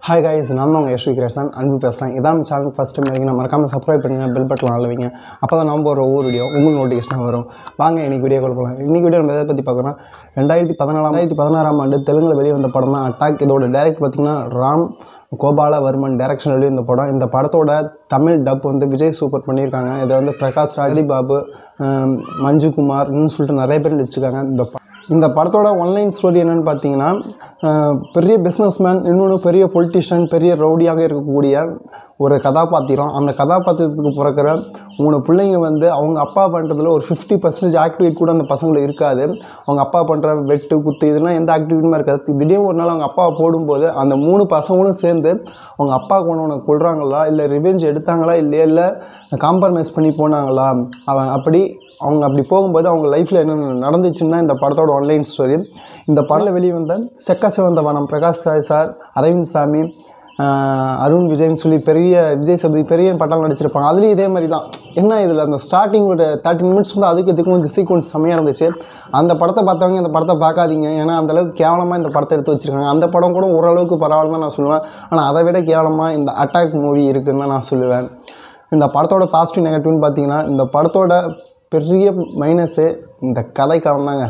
hi guys நான் தான் உங்கள் யஷ்வி கிரேசன் அன்பு பேசுகிறேன் இதான் நம்ம சேனல் ஃபஸ்ட் டைம் வரைக்கும் நான் மறக்காமல் சப்ஸ்கிரைப் பண்ணுங்கள் பெல் பட்டன் ஆள் வைங்க அப்போ தான் நம்ம ஒரு ஒவ்வொரு வீடியோ உங்களுக்கு நோட்டிஃபிகேஷன் வரும் வாங்க இன்னைக்கு வீடியோ கால் போகலாம் இன்றைக்கி வீடியோ நம்ம எதை பற்றி பார்க்குறோம் ரெண்டாயிரத்தி பதினாலாம் ரெண்டாயிரத்தி பதினாறாம் ஆண்டு தெலுங்கில் வெளியே வந்த படம் தான் அட்டாக் இதோட டேரக்ட் பார்த்திங்கன்னா ராம் கோபாலவர்மன் டேரக்ஷன் வெளியே வந்த படம் இந்த படத்தோட தமிழ் டப் வந்து விஜய் சூப்பர் பண்ணியிருக்காங்க இதில் வந்து பிரகாஷ் ராஜி பாபு ஆம், மஞ்சு குமார் இன்னும் சொல்லிட்டு நிறைய பேர் நடிச்சிருக்காங்க இந்த ப- இந்த படத்தோட ஒன்லைன் ஸ்டோரி என்னென்னு பார்த்தீங்கன்னா அஹ், பெரிய பிஸ்னஸ்மேன் இன்னொன்று பெரிய பொலிட்டிஷியன் பெரிய ரவுடியாக இருக்கக்கூடிய ஒரு கதாபாத்திரம் அந்த கதாபாத்திரத்துக்கு பிறக்கிற மூணு பிள்ளைங்க வந்து அவங்க அப்பா பண்ணுறதுல ஒரு ஃபிஃப்டி பர்சன்டேஜ் ஆக்டிவிட்டி கூட அந்த பசங்களுக்கு இருக்காது அவங்க அப்பா பண்ணுற வெட்டு குத்து இதெல்லாம் எந்த ஆக்டிவிட்டியுமே இருக்காது திடீர்னு ஒரு நாள் அவங்க அப்பா போடும்போது அந்த மூணு பசங்களும் சேர்ந்து அவங்க அப்பா கொண்டவனை கொள்றாங்களா இல்லை ரிவெஞ்ச் எடுத்தாங்களா இல்லையா இல்லை காம்ப்ரமைஸ் பண்ணி போனாங்களா அவன் அப்படி அவங்க அப்படி போகும்போது அவங்க லைஃப்பில் என்னென்ன நடந்துச்சுன்னு தான் இந்த படத்தோட ஆன்லைன் ஸ்டோரி இந்த படத்தில் வெளியே வந்த செக்க சிவந்த வனம் பிரகாஷ் ராஜ் சார் அரவிந்த் சாமி ஆஹ் அருண் விஜய்னு சொல்லி பெரிய விஜய் சபதி பெரிய படம் நடிச்சிருப்பாங்க அதுலேயும் இதே மாதிரி தான் என்ன இதில் அந்த ஸ்டார்டிங் ஒரு தேர்ட்டி மினிட்ஸ் வந்து அதுக்கு இதுக்கும் கொஞ்சம் சீக்வன்ஸ் செம்மையாக இருந்துச்சு அந்த படத்தை பார்த்தவங்க இந்த படத்தை பார்க்காதீங்க ஏன்னா அந்தளவுக்கு கேவலமாக இந்த படத்தை எடுத்து வச்சிருக்காங்க அந்த படம் கூட ஓரளவுக்கு பரவாயில்ல தான் நான் சொல்லுவேன் ஆனால் அதை விட கேவலமாக இந்த அட்டாக் மூவி இருக்குன்னு தான் நான் சொல்லுவேன் இந்த படத்தோட பாசிட்டிவ் நெகட்டிவ்னு பார்த்தீங்கன்னா இந்த படத்தோட பெரிய மைனஸு இந்த கதைக்களம் தாங்க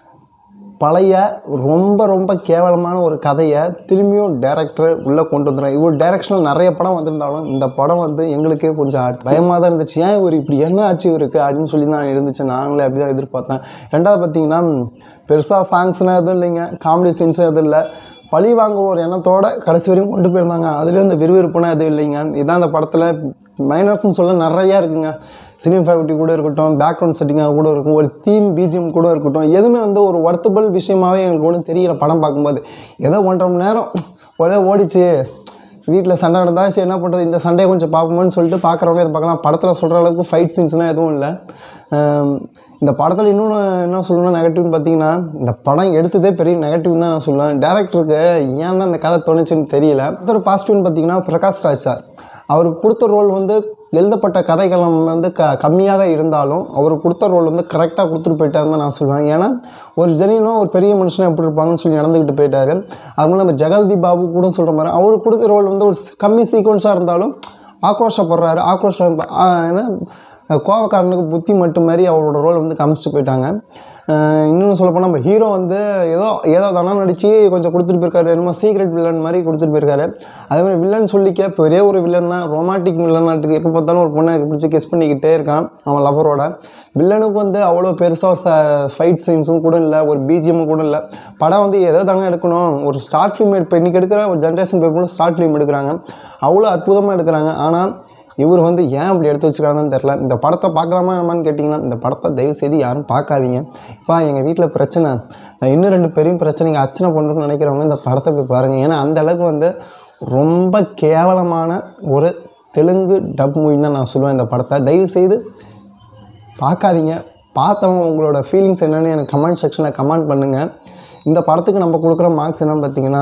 பழைய ரொம்ப ரொம்ப கேவலமான ஒரு கதையை திரும்பியும் டேரக்டர் உள்ளே கொண்டு வந்துடுறாங்க இவர் டேரக்ஷனில் நிறைய படம் வந்திருந்தாலும் இந்த படம் வந்து எங்களுக்கே கொஞ்சம் பயமாக தான் இருந்துச்சு ஏன் இவர் இப்படி என்ன ஆச்சு இவருக்கு அப்படின்னு சொல்லி தான் இருந்துச்சு நாங்களே அப்படி தான் எதிர்பார்த்தேன் ரெண்டாவது பார்த்தீங்கன்னா பெருசாக சாங்ஸ்னால் எதுவும் இல்லைங்க காமெடி சீன்ஸும் எதுவும் இல்லை பழி வாங்குற ஒரு எண்ணத்தோட கடைசி வரையும் கொண்டு போயிருந்தாங்க அதுலேயும் இந்த விறுவிறுப்புனா எதுவும் இல்லைங்க இதான் அந்த படத்தில் மைனர்ஸ்னு சொல்ல நிறையா இருக்குங்க சினிமாஃபைவிட்டி கூட இருக்கட்டும் பேக்ரவுண்ட் செட்டிங்காக கூட இருக்கும் ஒரு தீம் பிஜிஎம் கூட இருக்கட்டும் எதுவுமே வந்து ஒரு ஒர்த்தபிள் விஷயமாவே எங்களுக்கு ஒன்றும் தெரியல படம் பார்க்கும்போது ஏதோ ஒன்றரை மணி நேரம் ஒரே ஓடிச்சு வீட்டில் சண்டை நடந்தால் சரி என்ன பண்ணுறது இந்த சண்டையை கொஞ்சம் பார்ப்போம்னு சொல்லிட்டு பார்க்குறவங்க இதை பார்க்கலாம் படத்தில் சொல்கிற அளவுக்கு ஃபைட் சீன்ஸ்லாம் எதுவும் இல்லை ஆம், இந்த படத்தில் இன்னொன்று என்ன சொல்லணும்னா நெகட்டிவ்னு பார்த்தீங்கன்னா இந்த படம் எடுத்ததே பெரிய நெகட்டிவ் தான் நான் சொல்லுவேன் டேரக்டருக்கு ஏன் தான் இந்த கதை தோணுச்சுன்னு தெரியல அடுத்த ஒரு பாசிட்டிவ்னு பார்த்தீங்கன்னா பிரகாஷ் ராஜ் சார் அவருக்கு கொடுத்த ரோல் வந்து எழுதப்பட்ட கதைகளம் வந்து க கம்மியாக இருந்தாலும் அவர் கொடுத்த ரோல் வந்து கரெக்டாக கொடுத்துட்டு போயிட்டாருன்னு தான் நான் சொல்லுவேன் ஏன்னா ஒரு ஜெனினும் ஒரு பெரிய மனுஷன் எப்படி இருப்பாங்கன்னு சொல்லி நடந்துக்கிட்டு போயிட்டாரு அது நம்ம ஜெகல்தி பாபு கூட சொல்கிற மாதிரி அவர் கொடுத்த ரோல் வந்து ஒரு கம்மி சீக்வன்ஸாக இருந்தாலும் ஆக்ரோஷப்படுறாரு ஆக்ரோஷம் ஆ, என்ன கோவக்காரனுக்கு புத்தி மட்டும் மாதிரி அவரோட ரோல் வந்து காமிச்சிட்டு போயிட்டாங்க இன்னொன்று சொல்லப்போனால் நம்ம ஹீரோ வந்து ஏதோ ஏதோ தானே நடித்து கொஞ்சம் கொடுத்துட்டு போயிருக்காரு என்னமோ சீக்ரெட் வில்லன் மாதிரி கொடுத்துட்டு போயிருக்காரு அதே மாதிரி வில்லன் சொல்லிக்க பெரிய ஒரு வில்லன் தான் ரொமாட்டிக் வில்லன் நாட்டுக்கு எப்போ பார்த்தாலும் ஒரு பொண்ணை பிடிச்சி கெஸ் பண்ணிக்கிட்டே இருக்கான் அவன் லவரோட வில்லனுக்கு வந்து அவ்வளோ பெருசாக ச ஃபைட் சீன்ஸும் கூட இல்லை ஒரு பிஜிஎம்மும் கூட இல்லை படம் வந்து ஏதோ தானே எடுக்கணும் ஒரு ஸ்டார்ட் ஃபிலிம் இப்போ இன்றைக்கி எடுக்கிற ஒரு ஜென்ரேஷன் பேப்பரும் ஸ்டார்ட் ஃபிலிம் எடுக்கிறாங்க அவ்வளோ அற்புதமாக எடுக்கிறாங்க ஆனால் இவர் வந்து ஏன் அப்படி எடுத்து வச்சுக்கிறாங்கன்னு தெரில இந்த படத்தை பார்க்கலாமா என்னமான்னு கேட்டிங்கன்னா இந்த படத்தை தயவு செய்து யாரும் பார்க்காதீங்க இப்போ எங்கள் வீட்டில் பிரச்சனை நான் இன்னும் ரெண்டு பெரிய பிரச்சனைங்க அர்ச்சனை பண்ணுறேன்னு நினைக்கிறவங்க இந்த படத்தை போய் பாருங்கள் ஏன்னா அந்த அளவுக்கு வந்து ரொம்ப கேவலமான ஒரு தெலுங்கு டப் மூவி தான் நான் சொல்லுவேன் இந்த படத்தை தயவு செய்து பார்க்காதீங்க பார்த்தவங்க உங்களோட ஃபீலிங்ஸ் என்னென்னு எனக்கு கமெண்ட் செக்ஷனில் கமெண்ட் பண்ணுங்கள் இந்த படத்துக்கு நம்ம கொடுக்குற மார்க்ஸ் என்னன்னு பார்த்தீங்கன்னா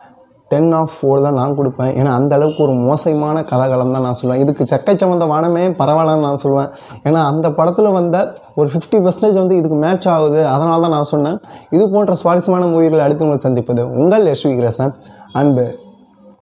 டென் ஆஃப் ஃபோர் தான் நான் கொடுப்பேன் ஏன்னா அந்த அளவுக்கு ஒரு மோசமான கலகலம் தான் நான் சொல்லுவேன் இதுக்கு சக்கை சம்மந்த வானமே பரவாயில்லன்னு நான் சொல்லுவேன் ஏன்னா அந்த படத்தில் வந்த ஒரு ஃபிஃப்டி பர்சன்டேஜ் வந்து இதுக்கு மேட்ச் ஆகுது அதனால தான் நான் சொன்னேன் இது போன்ற சுவாரஸ்யமான மூவிகளை அடுத்து உங்களை சந்திப்பது உங்கள் யஷ்வி கிரசன் அன்பு